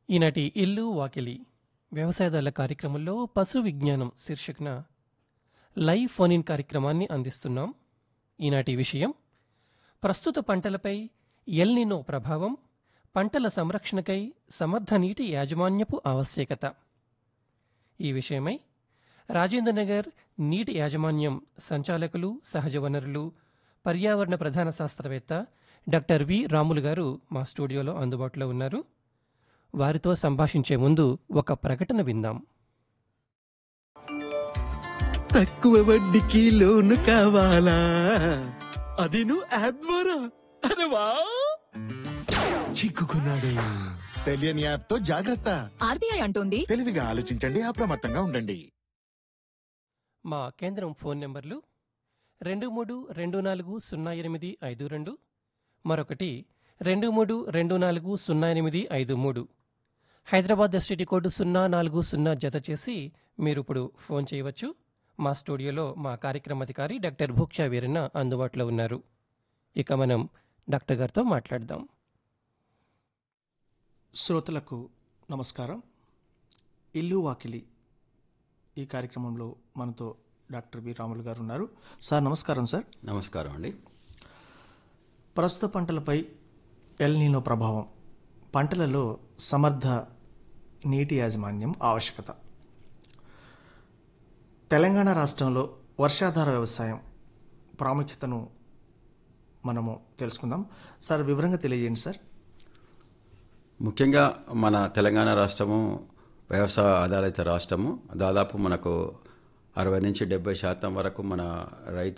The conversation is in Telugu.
ఈనాటి ఇల్లు వాకిలి వ్యవసాయదారుల కార్యక్రమంలో పశు విజ్ఞానం శీర్షికన లైవ్ ఫోన్ ఇన్ కార్యక్రమాన్ని అందిస్తున్నాం ఈనాటి విషయం ప్రస్తుత పంటలపై ఎల్నినో ప్రభావం పంటల సంరక్షణకై సమర్థ నీటి యాజమాన్యపు ఆవశ్యకత ఈ విషయమై రాజేంద్రనగర్ నీటి యాజమాన్యం సంచాలకులు సహజ వనరులు పర్యావరణ ప్రధాన శాస్త్రవేత్త డాక్టర్ వి రాములు గారు మా స్టూడియోలో అందుబాటులో ఉన్నారు వారితో సంభాషించే ముందు ఒక ప్రకటన విందాం తక్కువ వడ్డీకి లోను కావాలా అది నువ్వు యాప్ ద్వారా అరే వా చిక్కుకున్నాడు తెలియని యాప్ తో జాగ్రత్త ఆర్బీఐ అంటోంది తెలివిగా ఆలోచించండి అప్రమత్తంగా ఉండండి మా కేంద్రం ఫోన్ నెంబర్లు రెండు మూడు రెండు నాలుగు సున్నా ఎనిమిది ఐదు రెండు మరొకటి రెండు మూడు రెండు నాలుగు సున్నా ఎనిమిది ఐదు మూడు హైదరాబాద్ ఎస్టీటీ కోడ్ సున్నా నాలుగు సున్నా జత చేసి మీరు ఇప్పుడు ఫోన్ చేయవచ్చు మా స్టూడియోలో మా కార్యక్రమాధికారి డాక్టర్ భూక్షా వీరన్న అందుబాటులో ఉన్నారు ఇక మనం డాక్టర్ గారితో మాట్లాడదాం శ్రోతలకు నమస్కారం ఇల్లు వాకిలి ఈ కార్యక్రమంలో మనతో డాక్టర్ బి రాములు గారు ఉన్నారు సార్ నమస్కారం సార్ నమస్కారం అండి ప్రస్తుత పంటలపై ఎల్ నీనో ప్రభావం పంటలలో సమర్థ నీటి యాజమాన్యం ఆవశ్యకత తెలంగాణ రాష్ట్రంలో వర్షాధార వ్యవసాయం ప్రాముఖ్యతను మనము తెలుసుకుందాం సార్ వివరంగా తెలియజేయండి సార్ ముఖ్యంగా మన తెలంగాణ రాష్ట్రము వ్యవసాయ ఆధారిత రాష్ట్రము దాదాపు మనకు అరవై నుంచి డెబ్బై శాతం వరకు మన రైతు